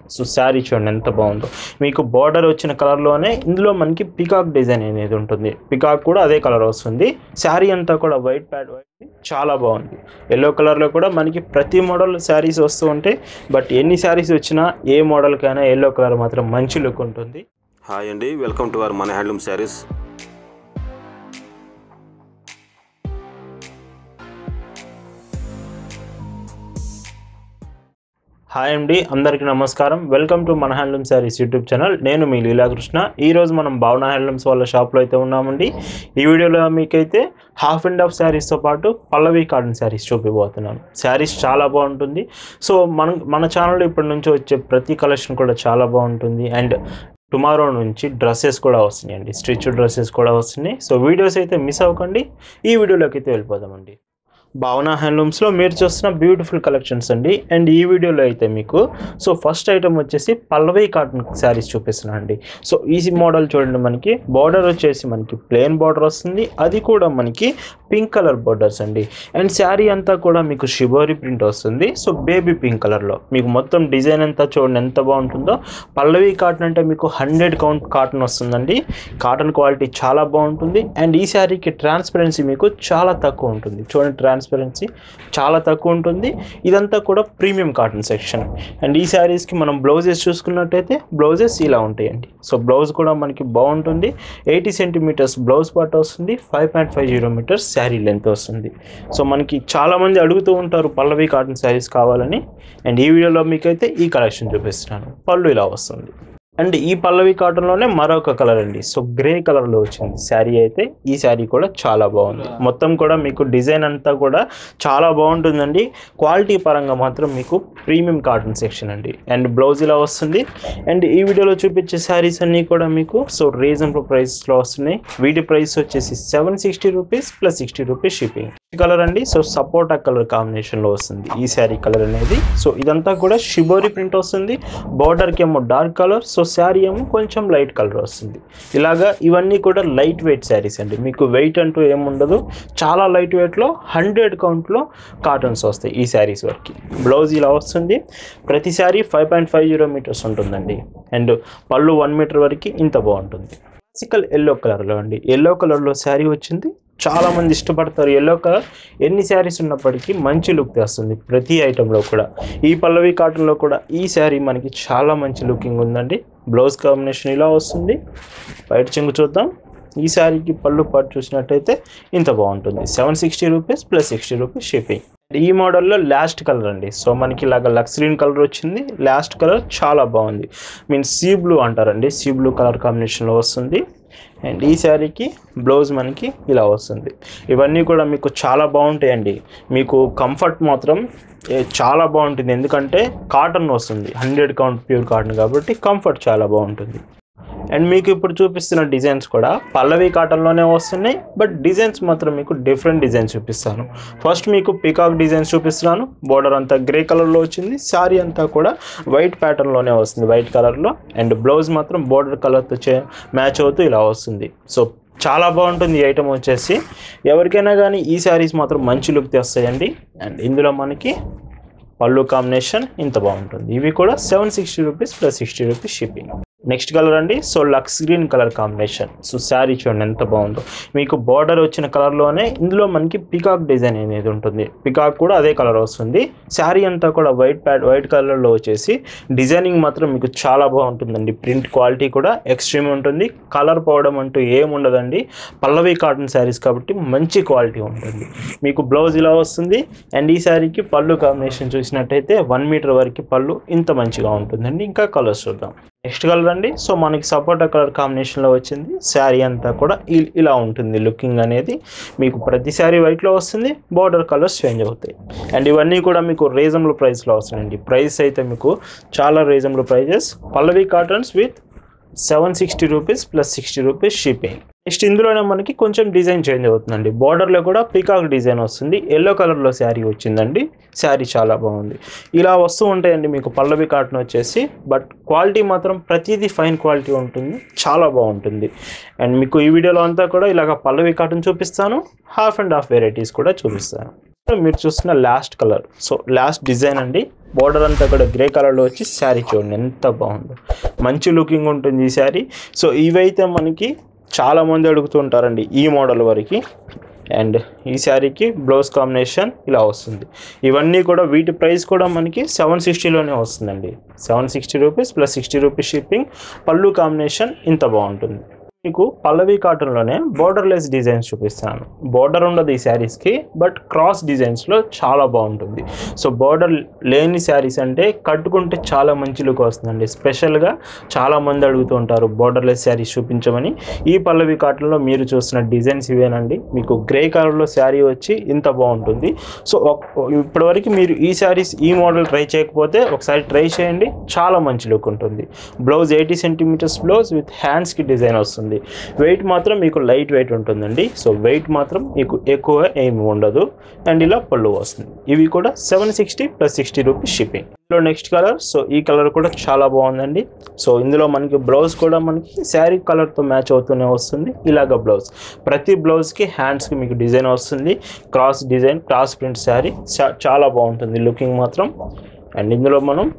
so sari చూడండి ఎంత బాగుందో మీకు బార్డర్ వచ్చిన కలర్లోనే ఇందులో మనకి పికాక్ డిజైన్ అనేది ఉంటుంది పికాక్ కూడా అదే కలర్ వస్తుంది శారీ అంతా కూడా వైట్ ప్యాడ్ వైట్ చాలా బాగుంది ఎల్లో కలర్లో కూడా మనకి ప్రతి మోడల్ శారీస్ వస్తూ ఉంటాయి బట్ ఎన్ని శారీస్ వచ్చినా ఏ మోడల్కైనా ఎల్లో కలర్ మాత్రం మంచి లుక్ ఉంటుంది హాయ్ అండి వెల్కమ్ టు అవర్ మన హ్యాండ్లూమ్ శారీస్ హాయ్ అండి అందరికీ నమస్కారం వెల్కమ్ టు మన హ్యాండ్లూమ్ శారీస్ యూట్యూబ్ ఛానల్ నేను మీ లీలాకృష్ణ ఈ రోజు మనం భావన హ్యాండ్లూమ్స్ వాళ్ళ షాప్లో అయితే ఉన్నామండి ఈ వీడియోలో మీకైతే హాఫ్ అండ్ హాఫ్ శారీస్తో పాటు పల్లవి కాటన్ శారీస్ చూపిపోతున్నాను శారీస్ చాలా బాగుంటుంది సో మన మన ఛానల్లో ఇప్పటి నుంచి వచ్చే ప్రతి కలెక్షన్ కూడా చాలా బాగుంటుంది అండ్ టుమారో నుంచి డ్రెస్సెస్ కూడా వస్తున్నాయండి స్టిచ్ డ్రెస్సెస్ కూడా వస్తున్నాయి సో వీడియోస్ అయితే మిస్ అవ్వకండి ఈ వీడియోలోకి అయితే వెళ్ళిపోదామండి భావన హ్యాండ్లూమ్స్లో మీరు చూస్తున్న బ్యూటిఫుల్ కలెక్షన్స్ అండి అండ్ ఈ వీడియోలో అయితే మీకు సో ఫస్ట్ ఐటమ్ వచ్చేసి పల్లవి కాటన్ శారీస్ చూపిస్తున్నాను అండి సో ఈ మోడల్ చూడండి మనకి బార్డర్ వచ్చేసి మనకి ప్లెయిన్ బార్డర్ వస్తుంది అది కూడా మనకి పింక్ కలర్ బార్డర్స్ అండి అండ్ శారీ అంతా కూడా మీకు షిబోరి ప్రింట్ వస్తుంది సో బేబీ పింక్ కలర్లో మీకు మొత్తం డిజైన్ అంతా చూడండి ఎంత బాగుంటుందో పల్లవి కాటన్ అంటే మీకు హండ్రెడ్ కౌంట్ కాటన్ వస్తుందండి కాటన్ క్వాలిటీ చాలా బాగుంటుంది అండ్ ఈ శారీకి ట్రాన్స్పరెన్సీ మీకు చాలా తక్కువ ఉంటుంది చూడండి ట్రాన్స్పరెన్సీ చాలా తక్కువ ఉంటుంది ఇదంతా కూడా ప్రీమియం కాటన్ సెక్షన్ అండ్ ఈ శారీస్కి మనం బ్లౌజెస్ చూసుకున్నట్టయితే బ్లౌజెస్ ఇలా ఉంటాయండి సో బ్లౌజ్ కూడా మనకి బాగుంటుంది ఎయిటీ సెంటీమీటర్స్ బ్లౌజ్ పార్ట్ వస్తుంది five point five zero metres sari length వస్తుంది సో మనకి చాలామంది అడుగుతూ ఉంటారు పల్లవి కాటన్ శారీస్ కావాలని అండ్ ఈ వీడియోలో మీకైతే ఈ కలెక్షన్ చూపిస్తున్నాను పళ్ళు ఇలా వస్తుంది అండ్ ఈ పల్లవి కాటన్లోనే మరొక కలర్ అండి సో గ్రే కలర్లో వచ్చింది శారీ అయితే ఈ శారీ కూడా చాలా బాగుంది మొత్తం కూడా మీకు డిజైన్ అంతా కూడా చాలా బాగుంటుందండి క్వాలిటీ పరంగా మాత్రం మీకు ప్రీమియం కాటన్ సెక్షన్ అండి అండ్ బ్లౌజ్ ఇలా వస్తుంది అండ్ ఈ వీడియోలో చూపించే శారీస్ అన్నీ కూడా మీకు సో రీజనబుల్ ప్రైస్లో వస్తున్నాయి వీటి ప్రైస్ వచ్చేసి seven sixty rupees plus sixty rupees shipping colour అండి సో సపోటా కలర్ కాంబినేషన్లో వస్తుంది ఈ శారీ కలర్ అనేది సో ఇదంతా కూడా షిబోరి ప్రింట్ వస్తుంది బార్డర్కి ఏమో డార్క్ కలర్ సో శారీ ఏమో కొంచెం లైట్ కలర్ వస్తుంది ఇలాగా ఇవన్నీ కూడా లైట్ వెయిట్ శారీస్ అండి మీకు వెయిట్ అంటూ ఏముండదు చాలా లైట్ వెయిట్లో హండ్రెడ్ కౌంట్లో కాటన్స్ వస్తాయి ఈ శారీస్ వరకు బ్లౌజ్ ఇలా వస్తుంది ప్రతి sari five point five zero metres ఉంటుందండి అండ్ పళ్ళు వన్ మీటర్ వరకు ఇంత బాగుంటుంది క్లాసికల్ ఎల్లో కలర్లో అండి ఎల్లో కలర్లో శారీ వచ్చింది చాలా మంది ఇష్టపడతారు ఎల్లో కలర్ ఎన్ని శారీస్ ఉన్నప్పటికీ మంచి లుక్ తెస్తుంది ప్రతి ఐటెంలో కూడా ఈ పల్లవి కాటన్లో కూడా ఈ శారీ మనకి చాలా మంచి లుకింగ్ ఉందండి బ్లౌజ్ కాంబినేషన్ ఇలా వస్తుంది బయట చెంగు చూద్దాం ఈ శారీకి పళ్ళు పాటు చూసినట్టయితే ఇంత బాగుంటుంది seven sixty rupees plus sixty rupees shipping ఈ మోడల్లో లాస్ట్ కలర్ అండి సో మనకి ఇలాగ లక్స్గ్రీన్ కలర్ వచ్చింది లాస్ట్ కలర్ చాలా బాగుంది మీన్స్ సీ బ్లూ అంటారండి సీ బ్లూ కలర్ కాంబినేషన్లో వస్తుంది అండ్ ఈ శారీకి బ్లౌజ్ మనకి ఇలా వస్తుంది ఇవన్నీ కూడా మీకు చాలా బాగుంటాయండి మీకు కంఫర్ట్ మాత్రం ఏ, చాలా బాగుంటుంది ఎందుకంటే కాటన్ వస్తుంది హండ్రెడ్ కౌంట్ ప్యూర్ కాటన్ కాబట్టి కంఫర్ట్ చాలా బాగుంటుంది అండ్ మీకు ఇప్పుడు చూపిస్తున్న డిజైన్స్ కూడా పల్లవి కాటన్లోనే వస్తున్నాయి బట్ డిజైన్స్ మాత్రం మీకు డిఫరెంట్ డిజైన్స్ చూపిస్తాను ఫస్ట్ మీకు పికాక్ డిజైన్స్ చూపిస్తున్నాను బోర్డర్ అంతా గ్రే కలర్లో వచ్చింది శారీ అంతా కూడా వైట్ ప్యాటర్న్లోనే వస్తుంది వైట్ కలర్లో అండ్ బ్లౌజ్ మాత్రం బోర్డర్ కలర్తో చే మ్యాచ్ అవుతూ ఇలా వస్తుంది సో చాలా బాగుంటుంది ఈ ఐటమ్ వచ్చేసి ఎవరికైనా కానీ ఈ శారీస్ మాత్రం మంచి లుక్ తెస్తాయండి అండ్ ఇందులో మనకి పళ్ళు కాంబినేషన్ ఇంత బాగుంటుంది ఇవి కూడా seven sixty rupees plus sixty rupees shipping next colour అండి so lush green colour combination so sari చూడండి ఎంత బాగుందో మీకు బార్డర్ వచ్చిన కలర్లోనే ఇందులో మనకి పికాక్ డిజైన్ అనేది ఉంటుంది పికాక్ కూడా అదే కలర్ వస్తుంది శారీ అంతా కూడా వైట్ ప్యాడ్ వైట్ కలర్లో వచ్చేసి డిజైనింగ్ మాత్రం మీకు చాలా బాగుంటుందండి ప్రింట్ క్వాలిటీ కూడా ఎక్స్ట్రీమ్ ఉంటుంది కలర్ పోవడం అంటూ ఏముండదండి పల్లవి కాటన్ శారీస్ కాబట్టి మంచి క్వాలిటీ ఉంటుంది మీకు బ్లౌజ్ ఇలా వస్తుంది అండ్ ఈ శారీకి పళ్ళు కాంబినేషన్ చూసినట్టయితే వన్ మీటర్ వరకు పళ్ళు ఇంత మంచిగా ఉంటుందండి ఇంకా కలర్స్ చూద్దాం నెక్స్ట్ కలర్ అండి సో మనకి సపోటా కలర్ కాంబినేషన్లో వచ్చింది శారీ అంతా కూడా ఇ- ఇలా ఉంటుంది లుకింగ్ అనేది మీకు ప్రతి శారీ వైట్లో వస్తుంది బార్డర్ కలర్స్ చేంజ్ అవుతాయి అండ్ ఇవన్నీ కూడా మీకు రీజనబుల్ ప్రైస్లో వస్తాయండి ప్రైస్ అయితే మీకు చాలా reasonable prices Pallavi cottons with seven sixty rupees plus sixty rupees shipping next ఇందులోనే మనకి కొంచెం డిజైన్ చేంజ్ అవుతుందండి బార్డర్లో కూడా పీకాక్ డిజైన్ వస్తుంది ఎల్లో కలర్లో శారీ వచ్చిందండి శారీ చాలా బాగుంది ఇలా వస్తూ ఉంటాయండి మీకు పల్లవి కాటన్ వచ్చేసి బట్ క్వాలిటీ మాత్రం ప్రతిదీ ఫైన్ క్వాలిటీ ఉంటుంది చాలా బాగుంటుంది అండ్ మీకు ఈ వీడియోలో అంతా కూడా ఇలాగ పల్లవి కాటన్ చూపిస్తాను హాఫ్ అండ్ హాఫ్ వెరైటీస్ కూడా చూపిస్తాను మీరు చూస్తున్న last colour so last design అండి బోర్డర్ అంతా కూడా గ్రే కలర్లో వచ్చి శారీ చూడండి ఎంత బాగుందో మంచి లుకింగ్ ఉంటుంది ఈ శారీ సో ఇవైతే మనకి చాలామంది అడుగుతుంటారండి ఈ మోడల్ వరకు అండ్ ఈ శారీకి బ్లౌజ్ కాంబినేషన్ ఇలా వస్తుంది ఇవన్నీ కూడా వీటి ప్రైస్ కూడా మనకి సెవెన్ సిక్స్టీలోనే వస్తుందండి seven sixty rupees plus sixty rupees shipping pallu combination ఇంత బాగుంటుంది మీకు పల్లవి కాటన్లోనే బోర్డర్లెస్ డిజైన్స్ చూపిస్తాను బోర్డర్ ఉండదు ఈ శారీస్కి బట్ క్రాస్ డిజైన్స్లో చాలా బాగుంటుంది సో బోర్డర్ లేని శారీస్ అంటే కట్టుకుంటే చాలా మంచి లుక్ వస్తుందండి స్పెషల్గా చాలామంది అడుగుతూ ఉంటారు బోర్డర్లెస్ శారీస్ చూపించమని ఈ పల్లవి కాటన్లో మీరు చూస్తున్న డిజైన్స్ ఇవేనండి మీకు గ్రే కలర్లో శారీ వచ్చి ఇంత బాగుంటుంది సో ఒక- ఇప్పటివరకు మీరు ఈ శారీస్ ఈ మోడల్ ట్రై చేయకపోతే ఒకసారి ట్రై చేయండి చాలా మంచి లుక్ ఉంటుంది blouse eighty centimetres blouse with హ్యాండ్స్కి డిజైన్ వస్తుంది వెయిట్ మాత్రం మీకు లైట్ వెయిట్ ఉంటుందండి సో వెయిట్ మాత్రం మీకు ఎక్కువ ఏమి ఉండదు అండ్ ఇలా పళ్ళు వస్తుంది ఇవి కూడా seven sixty plus sixty rupees shipping ఇందులో నెక్స్ట్ కలర్ సో ఈ కలర్ కూడా చాలా బాగుందండి సో ఇందులో మనకి బ్లౌజ్ కూడా మనకి శారీ కలర్తో మ్యాచ్ అవుతూనే వస్తుంది ఇలాగ బ్లౌజ్ ప్రతి బ్లౌజ్కి హ్యాండ్స్కి మీకు డిజైన్ వస్తుంది cross design cross print sari చాలా బాగుంటుంది లుకింగ్ మాత్రం అండ్ ఇందులో మనం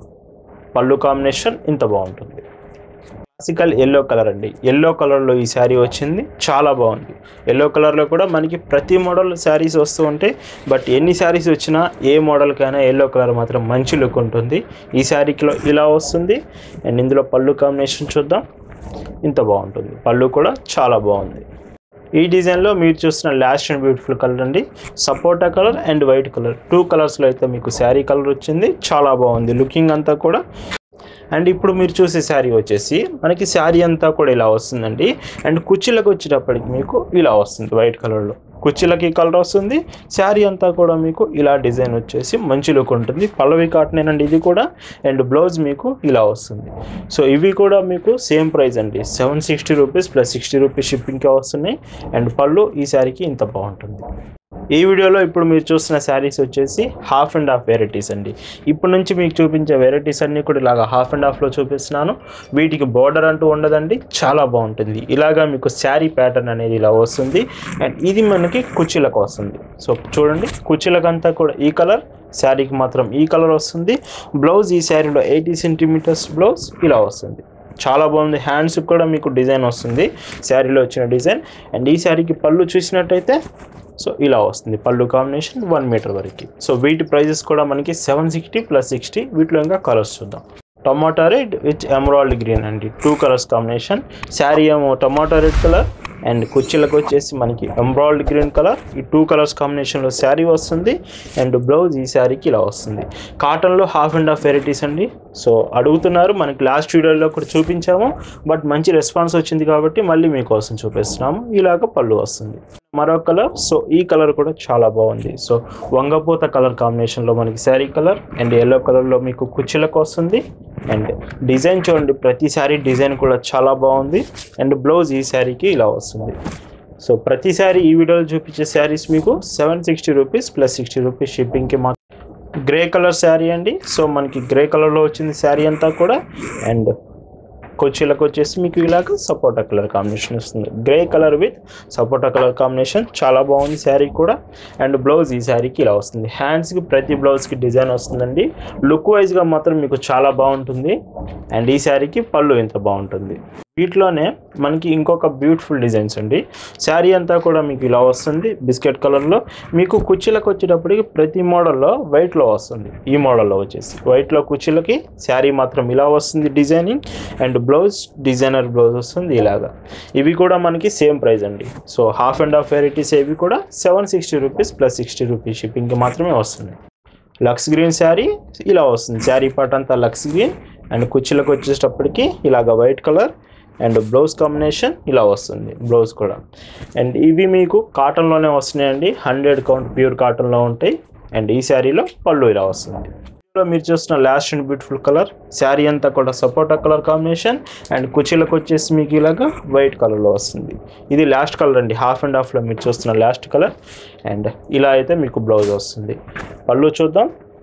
పళ్ళు కాంబినేషన్ ఇంత బాగుంటుంది క్లాసికల్ ఎల్లో కలర్ అండి ఎల్లో కలర్లో ఈ శారీ వచ్చింది చాలా బాగుంది ఎల్లో కలర్లో కూడా మనకి ప్రతి మోడల్ శారీస్ వస్తూ ఉంటాయి బట్ ఎన్ని శారీస్ వచ్చినా ఏ మోడల్కైనా ఎల్లో కలర్ మాత్రం మంచి లుక్ ఉంటుంది ఈ శారీకిలో ఇలా వస్తుంది అండ్ ఇందులో పళ్ళు కాంబినేషన్ చూద్దాం ఇంత బాగుంటుంది పళ్ళు కూడా చాలా బాగుంది ఈ డిజైన్లో మీరు చూస్తున్న లాస్ట్ అండ్ బ్యూటిఫుల్ కలర్ అండి sapota colour and white colour two కలర్స్లో అయితే మీకు శారీ కలర్ వచ్చింది చాలా బాగుంది లుకింగ్ అంతా కూడా అండ్ ఇప్పుడు మీరు చూసే శారీ వచ్చేసి మనకి శారీ అంతా కూడా ఇలా వస్తుందండి అండ్ కుర్చీలకు వచ్చేటప్పటికి మీకు ఇలా వస్తుంది వైట్ కలర్లో కుర్చీలకి కలర్ వస్తుంది శారీ అంతా కూడా మీకు ఇలా డిజైన్ వచ్చేసి మంచి లుక్ ఉంటుంది పల్లవి కాటనేనండి ఇది కూడా అండ్ బ్లౌజ్ మీకు ఇలా వస్తుంది సో ఇవి కూడా మీకు సేమ్ ప్రైస్ అండి seven sixty rupees plus sixty rupees షిప్పింగ్కే వస్తున్నాయి అండ్ పళ్ళు ఈ శారీకి ఇంత బాగుంటుంది ఈ వీడియోలో ఇప్పుడు మీరు చూస్తున్న శారీస్ వచ్చేసి హాఫ్ అండ్ హాఫ్ వెరైటీస్ అండి ఇప్పటి నుంచి మీకు చూపించే వెరైటీస్ అన్నీ కూడా ఇలాగ హాఫ్ అండ్ హాఫ్లో చూపిస్తున్నాను వీటికి బార్డర్ అంటూ ఉండదండి చాలా బాగుంటుంది ఇలాగా మీకు శారీ ప్యాటర్న్ అనేది ఇలా వస్తుంది అండ్ ఇది మనకి కుర్చీలకు వస్తుంది సో చూడండి కుర్చీలకు అంతా కూడా ఈ కలర్ శారీకి మాత్రం ఈ కలర్ వస్తుంది బ్లౌజ్ ఈ శారీలో ఎయిటీ సెంటీమీటర్స్ బ్లౌజ్ ఇలా వస్తుంది చాలా బాగుంది హ్యాండ్స్కి కూడా మీకు డిజైన్ వస్తుంది శారీలో వచ్చిన డిజైన్ అండ్ ఈ శారీకి పళ్ళు చూసినట్టయితే సో ఇలా వస్తుంది పళ్ళు కాంబినేషన్ వన్ మీటర్ వరకు సో వీటి ప్రైజెస్ కూడా మనకి సెవెన్ సిక్స్టీ ప్లస్ సిక్స్టీ వీటిలో ఇంకా కలర్స్ చూద్దాం tomato red with emerald green అండి టూ కలర్స్ కాంబినేషన్ శారీ ఏమో టమాటా రెడ్ కలర్ అండ్ కుర్చీలకు వచ్చేసి మనకి ఎంబ్రాయిడ్ గ్రీన్ కలర్ ఈ టూ కలర్స్ కాంబినేషన్లో శారీ వస్తుంది అండ్ బ్లౌజ్ ఈ శారీకి ఇలా వస్తుంది కాటన్లో హాఫ్ అండ్ హాఫ్ వెరైటీస్ అండి సో అడుగుతున్నారు మనకి లాస్ట్ వీడియోలో కూడా చూపించాము బట్ మంచి రెస్పాన్స్ వచ్చింది కాబట్టి మళ్ళీ మీకోసం చూపిస్తున్నాము ఇలాగ పళ్ళు వస్తుంది మరో కలర్ సో ఈ కలర్ కూడా చాలా బాగుంది సో వంగపోత కలర్ కాంబినేషన్లో మనకి శారీ కలర్ అండ్ ఎల్లో కలర్లో మీకు కుర్చీలకు వస్తుంది అండ్ డిజైన్ చూడండి ప్రతి శారీ డిజైన్ కూడా చాలా బాగుంది అండ్ బ్లౌజ్ ఈ శారీకి ఇలా వస్తుంది సో ప్రతి శారీ ఈ వీడియోలో చూపించే శారీస్ మీకు seven sixty rupees plus sixty rupees షిప్పింగ్కి మా గ్రే కలర్ శారీ అండి సో మనకి గ్రే కలర్లో వచ్చింది శారీ అంతా కూడా అండ్ కుర్చీలకు వచ్చేసి మీకు ఇలాగ సపోటా కలర్ కాంబినేషన్ వస్తుంది grey colour with sapota colour combination చాలా బాగుంది శారీ కూడా అండ్ బ్లౌజ్ ఈ శారీకి ఇలా వస్తుంది హ్యాండ్స్కి ప్రతి బ్లౌజ్కి డిజైన్ వస్తుందండి లుక్ వైజ్గా మాత్రం మీకు చాలా బాగుంటుంది అండ్ ఈ శారీకి పళ్ళు ఇంత బాగుంటుంది వీటిలోనే మనకి ఇంకొక బ్యూటిఫుల్ డిజైన్స్ అండి శారీ అంతా కూడా మీకు ఇలా వస్తుంది బిస్కెట్ కలర్లో మీకు కుర్చీలకు వచ్చేటప్పటికి ప్రతి మోడల్లో వైట్లో వస్తుంది ఈ మోడల్లో వచ్చేసి వైట్లో కుర్చీలకి శారీ మాత్రం ఇలా వస్తుంది designing and blouse designer blouse వస్తుంది ఇలాగా ఇవి కూడా మనకి సేమ్ ప్రైస్ అండి so half and half varieties ఇవి కూడా seven sixty rupees plus sixty rupees షిప్పింగ్కి మాత్రమే వస్తుంది లక్స్ గ్రీన్ శారీ ఇలా వస్తుంది శారీ పార్ట్ అంతా లక్స్ గ్రీన్ అండ్ కుర్చీలకు వచ్చేటప్పటికి ఇలాగ white colour and blouse combination ఇలా వస్తుంది బ్లౌజ్ కూడా అండ్ ఇవి మీకు కాటన్లోనే వస్తున్నాయండి హండ్రెడ్ కౌంట్ ప్యూర్ కాటన్లో ఉంటాయి అండ్ ఈ శారీలో పళ్ళు ఇలా వస్తుంది ఇందులో మీరు చూస్తున్న last and beautiful colour sari అంతా కూడా సపోటా కలర్ కాంబినేషన్ అండ్ కుర్చీలకు వచ్చేసి మీకు ఇలాగా వైట్ కలర్లో వస్తుంది ఇది లాస్ట్ కలర్ అండి హాఫ్ అండ్ హాఫ్లో మీరు చూస్తున్న లాస్ట్ కలర్ అండ్ ఇలా అయితే మీకు బ్లౌజ్ వస్తుంది పళ్ళు చూద్దాం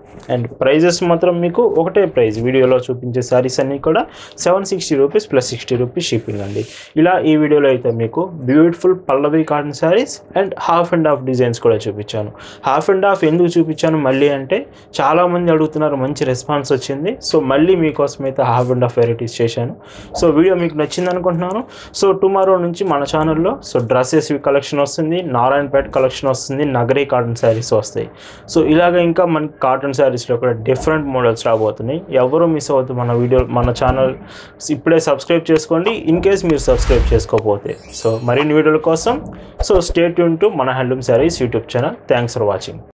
అండ్ ప్రైజెస్ మాత్రం మీకు ఒకటే ప్రైస్ వీడియోలో చూపించే శారీస్ అన్నీ కూడా seven sixty rupees plus sixty rupees shipping అండి ఇలా ఈ వీడియోలో అయితే మీకు beautiful Pallavi cotton saris and half and half designs కూడా చూపించాను హాఫ్ అండ్ హాఫ్ ఎందుకు చూపించాను మళ్ళీ అంటే చాలామంది అడుగుతున్నారు మంచి రెస్పాన్స్ వచ్చింది సో మళ్ళీ మీకోసం అయితే హాఫ్ అండ్ హాఫ్ వెరైటీస్ చేశాను సో వీడియో మీకు నచ్చింది అనుకుంటున్నాను సో టుమారో నుంచి మన ఛానల్లో సో డ్రెస్సెస్ కలెక్షన్ వస్తుంది నారాయణపేట కలెక్షన్ వస్తుంది నగరీ కాటన్ శారీస్ వస్తాయి సో ఇలాగ ఇంకా మన కాటన్ శారీస్లో కూడా డిఫరెంట్ మోడల్స్ రాబోతున్నాయి ఎవరు మిస్ అవుతుంది మన వీడియో మన ఛానల్ ఇప్పుడే సబ్స్క్రైబ్ చేసుకోండి ఇన్ కేస్ మీరు సబ్స్క్రైబ్ చేసుకోకపోతే సో మరిన్ని వీడియోల కోసం సో స్టేట్ యూన్ టు మన handloom saris YouTube channel thanks for watching